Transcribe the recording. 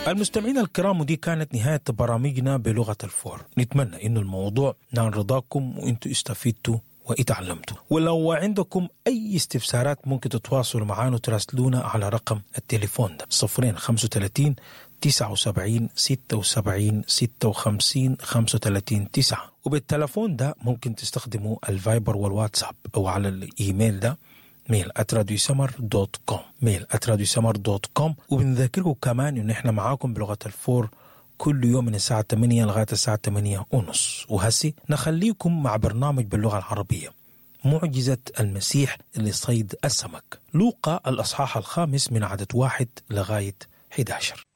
المستمعين الكرام ودي كانت نهاية برامجنا بلغة الفور نتمنى إنه الموضوع نال رضاكم وإنتوا استفدتوا واتعلمتوا ولو عندكم أي استفسارات ممكن تتواصلوا معنا وتراسلونا على رقم التليفون ده صفرين خمسة وتلاتين تسعة وسبعين ستة وسبعين ستة وخمسين خمسة وتلاتين تسعة وبالتلفون ده ممكن تستخدموا الفايبر والواتساب أو على الإيميل ده ميل @راديوسمر دوت كوم ميل @راديوسمر دوت كوم وبنذكركم كمان إن إحنا معاكم بلغة الفور كل يوم من الساعة 8 لغاية الساعة 8 ونص وهسي نخليكم مع برنامج باللغة العربية معجزة المسيح لصيد السمك لوقا الأصحاح الخامس من عدد واحد لغاية 11